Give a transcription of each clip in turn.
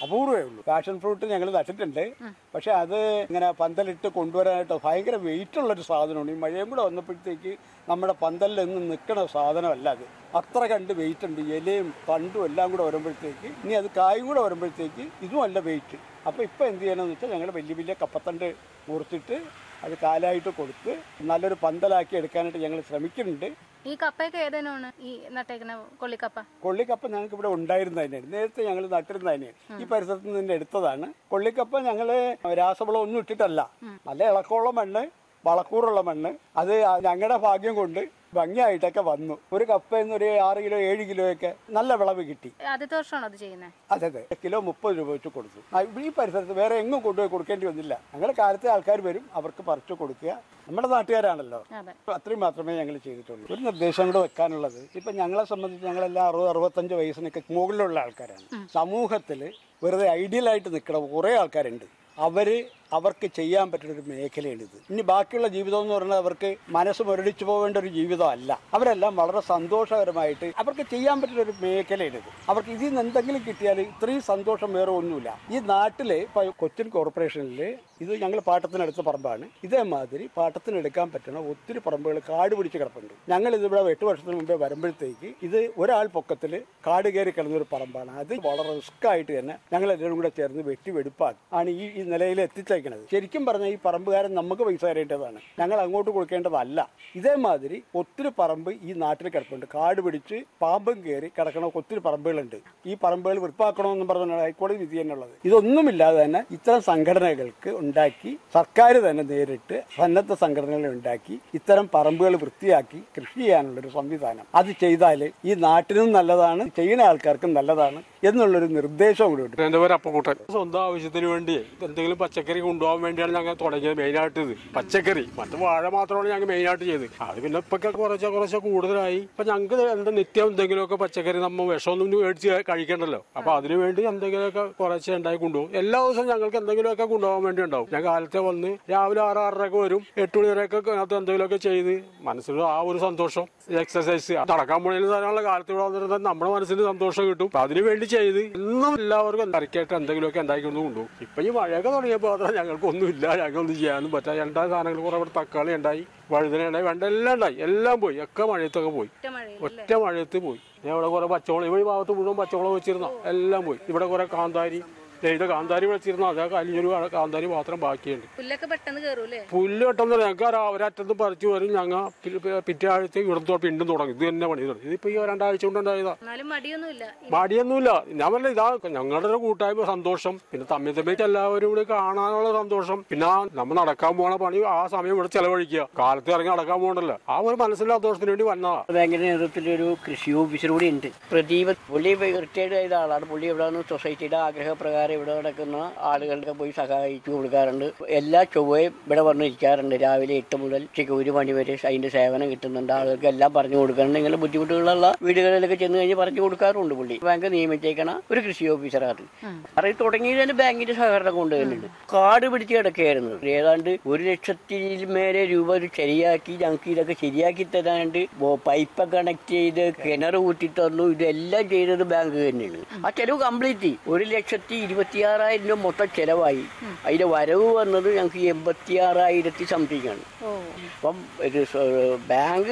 അപൂർവമേ ഉള്ളൂ passion fruit ഞങ്ങൾ നട്ടിട്ടുണ്ട് പക്ഷെ അത് ഇങ്ങനെ പന്തലിട്ട് കൊണ്ടുവരാനായിട്ട് ഭയങ്കര വെയിറ്റ് ഉള്ളൊരു സാധനമാണ് ഈ മഴയും കൂടെ വന്നപ്പോഴത്തേക്ക് നമ്മുടെ പന്തലിൽ നിന്ന് നിൽക്കുന്ന സാധനമല്ല അത് അത്ര കണ്ട് വെയിറ്റ് ഉണ്ട് ഇലയും തണ്ടും എല്ലാം കൂടെ വരുമ്പോഴത്തേക്ക് ഇനി അത് കായും കൂടെ വരുമ്പോഴത്തേക്ക് ഇതും അല്ല വെയിറ്റ് അപ്പോൾ ഇപ്പോൾ എന്ത് ചെയ്യണമെന്ന് വെച്ചാൽ ഞങ്ങൾ വലിയ വലിയ കപ്പത്തണ്ട് മുറിച്ചിട്ട് അത് കാലായിട്ട് കൊടുത്ത് നല്ലൊരു പന്തലാക്കി എടുക്കാനായിട്ട് ഞങ്ങൾ ശ്രമിക്കുന്നുണ്ട് ഈ കപ്പയൊക്കെ ഏതേനാണ് ഈ നട്ടേക്കുന്ന കൊള്ളിക്കപ്പ കൊള്ളിക്കപ്പ ഞങ്ങൾക്ക് ഇവിടെ ഉണ്ടായിരുന്ന തന്നെയാണ് നേരത്തെ ഞങ്ങൾ നട്ടിരുന്ന തന്നെയാണ് ഈ പരിസരത്ത് നിന്ന് എടുത്തതാണ് കൊള്ളിക്കപ്പ ഞങ്ങള് രാസവളം ഒന്നും ഇട്ടിട്ടല്ല നല്ല ഇളക്കമുള്ള മണ്ണ് വളക്കൂറുള്ള മണ്ണ് അത് ഞങ്ങളുടെ ഭാഗ്യം കൊണ്ട് ഭംഗിയായിട്ടൊക്കെ വന്നു ഒരു കപ്പയിൽ നിന്ന് ഒരു ആറ് കിലോ ഏഴ് കിലോ ഒക്കെ നല്ല വിളവ് കിട്ടി ആദ്യത്തെ വർഷമാണോ അത് ചെയ്യുന്നത് അതെ അതെ കിലോ മുപ്പത് രൂപ വെച്ച് കൊടുത്തു ആ, ഈ പരിസരത്ത് വേറെ എങ്ങും കൊണ്ടുപോയി കൊടുക്കേണ്ടി വന്നില്ല ഞങ്ങളുടെ കാലത്തെ ആൾക്കാർ വരും അവർക്ക് പറിച്ചു കൊടുക്കുക നമ്മുടെ നാട്ടുകാരാണല്ലോ അതെ അത്രയും മാത്രമേ ഞങ്ങൾ ചെയ്തിട്ടുള്ളൂ ഒരു നിർദ്ദേശം കൂടെ വെക്കാനുള്ളത് ഇപ്പൊ ഞങ്ങളെ സംബന്ധിച്ച് ഞങ്ങളെല്ലാം അറുപത് അറുപത്തഞ്ച് വയസ്സിനൊക്കെ മുകളിലുള്ള ആൾക്കാരാണ് സമൂഹത്തിൽ വെറുതെ ഐഡിയലായിട്ട് നിൽക്കുന്ന കുറേ ആൾക്കാരുണ്ട് അവര് അവർക്ക് ചെയ്യാൻ പറ്റുന്ന ഒരു മേഖലയാണിത് ഇനി ബാക്കിയുള്ള ജീവിതം എന്ന് പറഞ്ഞാൽ അവർക്ക് മനസ്സ് മുരടിച്ചു പോകേണ്ട ഒരു ജീവിതമല്ല അവരെല്ലാം വളരെ സന്തോഷകരമായിട്ട് അവർക്ക് ചെയ്യാൻ പറ്റുന്ന ഒരു മേഖലയാണിത് അവർക്ക് ഇതിൽ നിന്ന് എന്തെങ്കിലും കിട്ടിയാൽ ഇത്രയും സന്തോഷം വേറെ ഒന്നുമില്ല ഈ നാട്ടില് ഇപ്പൊ കൊച്ചിൻ കോർപ്പറേഷനിൽ ഇത് ഞങ്ങൾ പാട്ടത്തിനടുത്ത പറമ്പാണ് ഇതേമാതിരി പാട്ടത്തിനെടുക്കാൻ പറ്റുന്ന ഒത്തിരി പറമ്പുകൾ കാട് പിടിച്ച് കിടപ്പുണ്ട് ഞങ്ങൾ ഇതിവിടെ എട്ട് വർഷത്തിന് മുമ്പേ വരുമ്പോഴത്തേക്ക് ഇത് ഒരാൾ പൊക്കത്തിൽ കാട് കയറി കിടന്ന ഒരു പറമ്പാണ് അത് വളരെ റിസ്ക് ആയിട്ട് തന്നെ ഞങ്ങൾ എല്ലാവരും കൂടെ ചേർന്ന് വെട്ടി വെടുപ്പാണ് ആണ് ഈ ഈ നിലയിൽ എത്തിച്ചേക്കുന്നത് ശരിക്കും പറഞ്ഞാൽ ഈ പറമ്പുകാരൻ നമുക്ക് പൈസ തരേണ്ടതാണ് ഞങ്ങൾ അങ്ങോട്ട് കൊടുക്കേണ്ടതല്ല ഇതേമാതിരി ഒത്തിരി പറമ്പ് ഈ നാട്ടിൽ കിടപ്പുണ്ട് കാട് പിടിച്ച് പാമ്പും കയറി കിടക്കണ ഒത്തിരി പറമ്പുകളുണ്ട് ഈ പറമ്പുകൾ വൃത്താക്കണമെന്ന് പറഞ്ഞാണ് ഹൈക്കോടതി വിധി തന്നെയുള്ളത് ഇതൊന്നുമില്ലാതെ തന്നെ ഇത്തരം സംഘടനകൾക്ക് ഉണ്ടാക്കി സർക്കാർ തന്നെ നേരിട്ട് സന്നദ്ധ സംഘടനകൾ ഉണ്ടാക്കി ഇത്തരം പറമ്പുകൾ വൃത്തിയാക്കി കൃഷി ചെയ്യാനുള്ളൊരു സംവിധാനം അത് ചെയ്താൽ ഈ നാട്ടിനും നല്ലതാണ് ചെയ്യുന്ന ആൾക്കാർക്കും നല്ലതാണ് എന്നുള്ളൊരു നിർദ്ദേശം കൂടി ഉണ്ട് എന്റെ പേര് അപ്പക്കൂട്ടൻ സ്വന്തം ആവശ്യത്തിന് വേണ്ടി എന്തെങ്കിലും പച്ചക്കറി കൊണ്ടുപോകാൻ വേണ്ടിയാണ് ഞങ്ങൾ തുടങ്ങിയത് മെയിനായിട്ട് ഇത് പച്ചക്കറി മറ്റു വാഴ മാത്രമാണ് ഞങ്ങൾ മെയിനായിട്ട് ചെയ്തത് അത് പിന്നെ ഇപ്പൊ കുറച്ച് കുറച്ച് കൂടുതലായി ഇപ്പൊ ഞങ്ങൾക്ക് എന്താ നിത്യം എന്തെങ്കിലുമൊക്കെ പച്ചക്കറി നമ്മ വിഷമൊന്നും മേടിച്ച് കഴിക്കണ്ടല്ലോ അപ്പൊ അതിനു വേണ്ടി എന്തെങ്കിലുമൊക്കെ കുറച്ച് ഉണ്ടായി കൊണ്ടുപോകും എല്ലാ ദിവസവും ഞങ്ങൾക്ക് എന്തെങ്കിലുമൊക്കെ കൊണ്ടുപോകാൻ വേണ്ടി ഉണ്ടാവും ഞാൻ കാലത്തെ വന്ന് രാവിലെ ആറ് ആറരയൊക്കെ വരും എട്ട് മണി വരെയൊക്കെ അതിനകത്ത് എന്തെങ്കിലുമൊക്കെ ചെയ്ത് മനസ്സിൽ ആ ഒരു സന്തോഷം എക്സസൈസ് നടക്കാൻ പോണേലും ധാരാളം കാലത്ത് ഇവിടെ വന്നിരുന്നാൽ നമ്മുടെ മനസ്സിന് സന്തോഷം കിട്ടും അപ്പൊ അതിനു വേണ്ടി ചെയ്ത് എന്നും എല്ലാവർക്കും കറിക്കായിട്ട് എന്തെങ്കിലുമൊക്കെ ഉണ്ടാക്കിക്കൊണ്ട് കൊണ്ടുപോകും ഇപ്പൊ ഈ മഴയൊക്കെ തുടങ്ങിയപ്പോൾ അത്ര ഞങ്ങൾക്കൊന്നുമില്ല ഞങ്ങൾക്കൊന്നും ചെയ്യാനൊന്നും പറ്റാ രണ്ടാം സാധനങ്ങൾ കുറെ ഇവിടെ തക്കാളി ഉണ്ടായി വഴുതന ഉണ്ടായി വെണ്ട എല്ലാം ഉണ്ടായി എല്ലാം പോയി ഒക്കെ മഴയത്തൊക്കെ പോയി ഒറ്റ മഴയിൽ ഒറ്റ മഴയത്ത് പോയി ഞാൻ ഇവിടെ കുറെ പച്ചവളം ഇവിടെ ഈ ഭാഗത്ത് മുഴുവൻ പച്ചവളം വെച്ചിരുന്ന എല്ലാം പോയി ഇവിടെ കുറെ കാന്താരി ദേ ഇത് കാന്താരി വെച്ചിരുന്ന അതേ വലിയൊരു കാന്താരി മാത്രം ബാക്കിയുണ്ട് പുല്ലൊക്കെ പെട്ടെന്ന് കയറൂലേ പുല്ല് വെട്ടുന്ന ഞങ്ങൾക്ക് ആ ഒരറ്റത്ത് പറിച്ചു വരും ഞങ്ങൾ പിറ്റേ ആഴ്ച ഇവിടുത്തെ പിണ്ടും തുടങ്ങി ഇത് തന്നെ പണി തുടങ്ങി ഇതിപ്പോ ഈ രണ്ടാഴ്ച കൊണ്ട് ഉണ്ടായതാ എന്നാലും മടിയൊന്നുമില്ല മടിയൊന്നുമില്ല ഞാൻ പറഞ്ഞ ഇതാ ഞങ്ങളുടെ ഒരു കൂട്ടായ്മ സന്തോഷം പിന്നെ തമ്മിൽ തമ്മിൽ എല്ലാവരും കൂടി കാണാനുള്ള സന്തോഷം പിന്നെ ആ നമ്മ നടക്കാൻ പോണ പണി ആ സമയം ഇവിടെ ചെലവഴിക്കുക കാലത്ത് ഇറങ്ങി നടക്കാൻ പോകണ്ടല്ലോ ആ ഒരു മനസ്സിലെ സന്തോഷത്തിന് വേണ്ടി വന്നതാ ബാങ്കിന്റെ നേതൃത്വത്തിൽ ഒരു കൃഷി ഓഫീസർ കൂടി ഉണ്ട് പ്രദീപ് പുള്ളി റിട്ടയർഡ് ചെയ്ത ആളാണ് പുള്ളി ഇവിടെ നിന്ന് സൊസൈറ്റിയുടെ ആഗ്രഹപ്രകാരം ഇവിടെ നടക്കുന്ന ആളുകൾക്ക് പോയി സഹായിച്ചു കൊടുക്കാറുണ്ട് എല്ലാ ചൊവ്വയും ഇവിടെ വന്നിരിക്കാറുണ്ട് രാവിലെ എട്ട് മുതൽ ഉച്ചയ്ക്ക് ഒരു മണി വരെ അതിന്റെ സേവനം കിട്ടുന്നുണ്ട് ആളുകൾക്ക് എല്ലാം പറഞ്ഞു കൊടുക്കുന്നുണ്ട് ഇങ്ങനെ ബുദ്ധിമുട്ടുകളുള്ള വീടുകളിലൊക്കെ ചെന്ന് കഴിഞ്ഞ് പറഞ്ഞു കൊടുക്കാറുണ്ട് പുള്ളി ബാങ്ക് നിയമിച്ചേക്കണ ഒരു കൃഷി ഓഫീസറാണ് അത് തുടങ്ങിയത് തന്നെ ബാങ്കിന്റെ സഹകരണം കൊണ്ട് തന്നെയുണ്ട് കാട് പിടിച്ച് കിടക്കുകയായിരുന്നു ഏതാണ്ട് ഒരു ലക്ഷത്തിൽ മേലെ രൂപ ഒരു ശരിയാക്കി ഞങ്ങൾക്ക് ഇതൊക്കെ ശരിയാക്കി തരാണ്ട് ബോ- പൈപ്പ് കണക്ട് ചെയ്ത് കിണർ കൂട്ടി തന്നു ഇതെല്ലാം ചെയ്തത് ബാങ്ക് തന്നെയാണ് ആ ചെലവ് കംപ്ലീറ്റ് ഒരു ലക്ഷത്തി ഇരുപത്തിയാറായിരം രൂപ മൊത്തം ചെലവായി അതിന്റെ വരവ് വന്നത് ഞങ്ങൾക്ക് എൺപത്തി ആറായിരത്തി സംതിങ് ആണ് ഓ അപ്പം ഒരു സ- ബാങ്ക്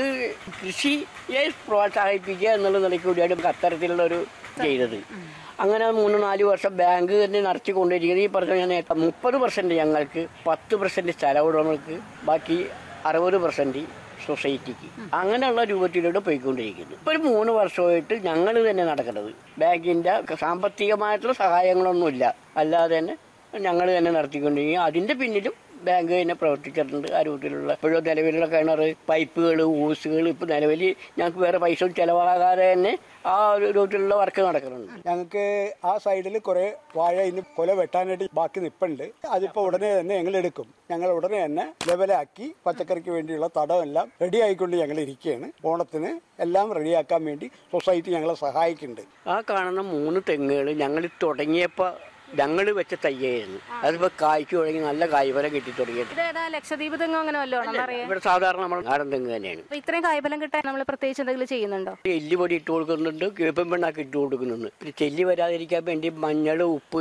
കൃഷിയെ പ്രോത്സാഹിപ്പിക്കുക എന്നുള്ള നിലയ്ക്ക് കൂടിയാണ് നമുക്ക് അത്തരത്തിലുള്ള ഒരു ചെയ്തത് അങ്ങനെ മൂന്ന് നാല് വർഷം ബാങ്ക് തന്നെ നടത്തി കൊണ്ടിരിക്കുന്നത് ഈ പറഞ്ഞ ഞാൻ നേരത്തെ മുപ്പത് പെർസെന്റ് ഞങ്ങൾക്ക് പത്ത് പെർസെന്റ് സ്ഥല ഉടമകൾക്ക് ബാക്കി അറുപത് പെർസെന്റ് സൊസൈറ്റിക്ക് അങ്ങനെയുള്ള രൂപത്തിലൂടെ പോയിക്കൊണ്ടിരിക്കുന്നു ഇപ്പൊ ഒരു മൂന്ന് വർഷമായിട്ട് ഞങ്ങൾ തന്നെ നടക്കുന്നത് ബാങ്കിന്റെ സാമ്പത്തികമായിട്ടുള്ള സഹായങ്ങളൊന്നുമില്ല അല്ലാതെ തന്നെ ഞങ്ങൾ തന്നെ നടത്തിക്കൊണ്ടിരിക്കും അതിന്റെ പിന്നിലും ബാങ്ക് തന്നെ പ്രവർത്തിച്ചിട്ടുണ്ട് ആ രൂപത്തിലുള്ള ഇപ്പോഴും നിലവിലുള്ള കിണർ പൈപ്പുകൾ ഊസുകൾ ഇപ്പൊ നിലവിൽ ഞങ്ങൾക്ക് വേറെ പൈസ ഒന്നും ചെലവാകാതെ തന്നെ ആ ഒരു രൂപത്തിലുള്ള വർക്ക് നടക്കുന്നുണ്ട് ഞങ്ങൾക്ക് ആ സൈഡിൽ കുറെ വാഴ ഇനി കൊല വെട്ടാനായിട്ട് ബാക്കി നിപ്പുണ്ട് അതിപ്പോ ഉടനെ തന്നെ ഞങ്ങൾ എടുക്കും ഞങ്ങൾ ഉടനെ തന്നെ ലെവലാക്കി പച്ചക്കറിക്ക് വേണ്ടിയുള്ള തടമെല്ലാം റെഡി ആയിക്കൊണ്ട് ഞങ്ങൾ ഇരിക്കുകയാണ് ഓണത്തിന് എല്ലാം റെഡിയാക്കാൻ വേണ്ടി സൊസൈറ്റി ഞങ്ങളെ സഹായിക്കുന്നുണ്ട് ആ കാണുന്ന മൂന്ന് തെങ്ങുകൾ ഞങ്ങൾ തുടങ്ങിയപ്പോൾ ഞങ്ങൾ വെച്ച തയ്യായിരുന്നു അതിപ്പോ കായ്ക്ക് തുടങ്ങി നല്ല കായ്ഫലം കിട്ടി തുടങ്ങിയിട്ട് ഇതേതാ ലക്ഷദ്വീപ് തെങ്ങോ അങ്ങനെ വല്ലതും അറിയാം ഇവിടെ സാധാരണ നമ്മൾ നാടൻ തെങ്ങ് തന്നെയാണ് അപ്പൊ ഇത്രയും കായ്ഫലം കിട്ടാൻ നമ്മൾ പ്രത്യേകിച്ച് എന്തെങ്കിലും ചെയ്യുന്നുണ്ടോ എല്ലുപൊടി ഇട്ട് കൊടുക്കുന്നുണ്ട് കേപ്പൻ പെണ്ണാക്കി ഇട്ട് കൊടുക്കുന്നുണ്ട് പിന്നെ ചെല്ലി വരാതിരിക്കാൻ വേണ്ടി മഞ്ഞൾ ഉപ്പ്